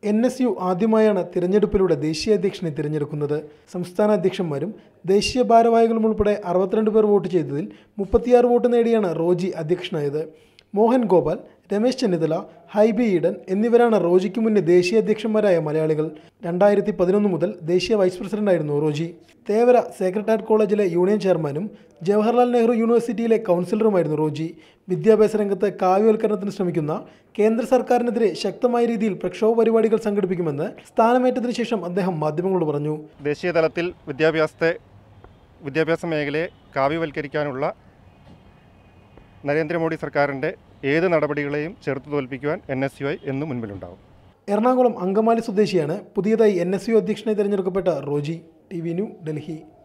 N S U ആദ്യമായാണ് തിരഞ്ഞെടുപ്പിലൂടെ ദേശീയ അധ്യക്ഷനെ തിരഞ്ഞെടുക്കുന്നത് സംസ്ഥാന അധ്യക്ഷന്മാരും ദേശീയ ഭാരവാഹികളും ഉൾപ്പെടെ അറുപത്തിരണ്ട് പേർ വോട്ട് ചെയ്തതിൽ മുപ്പത്തിയാറ് വോട്ട് നേടിയാണ് റോജി അധ്യക്ഷനായത് മോഹൻ ഗോപാൽ രമേശ് ചെന്നിത്തല ഹൈബി ഈഡൻ എന്നിവരാണ് റോജിക്ക് മുന്നേ ദേശീയ അധ്യക്ഷന്മാരായ മലയാളികൾ രണ്ടായിരത്തി പതിനൊന്ന് മുതൽ ദേശീയ വൈസ് പ്രസിഡന്റായിരുന്നു റോജി തേവര സെക്രട്ടേറിയറ്റ് കോളേജിലെ യൂണിയൻ ചെയർമാനും ജവഹർലാൽ നെഹ്റു യൂണിവേഴ്സിറ്റിയിലെ കൗൺസിലറുമായിരുന്നു റോജി വിദ്യാഭ്യാസ രംഗത്ത് കാവ്യവൽക്കരണത്തിന് ശ്രമിക്കുന്ന കേന്ദ്ര സർക്കാരിനെതിരെ ശക്തമായ രീതിയിൽ പ്രക്ഷോഭ പരിപാടികൾ സംഘടിപ്പിക്കുമെന്ന് സ്ഥാനമേറ്റതിനു ശേഷം അദ്ദേഹം മാധ്യമങ്ങളോട് പറഞ്ഞു ദേശീയ തലത്തിൽ വിദ്യാഭ്യാസത്തെ വിദ്യാഭ്യാസ മേഖലയെ കാവ്യവൽക്കരിക്കാനുള്ള നരേന്ദ്രമോദി സർക്കാരിൻ്റെ ഏത് നടപടികളെയും ചെറുത്തു തോൽപ്പിക്കുവാൻ എൻ എസ് യു ഐ എന്നും മുൻപിലുണ്ടാവും എറണാകുളം അങ്കമാലി സ്വദേശിയാണ് പുതിയതായി എൻ എസ് യു അധ്യക്ഷനായി തിരഞ്ഞെടുക്കപ്പെട്ട Roji T V New Delhi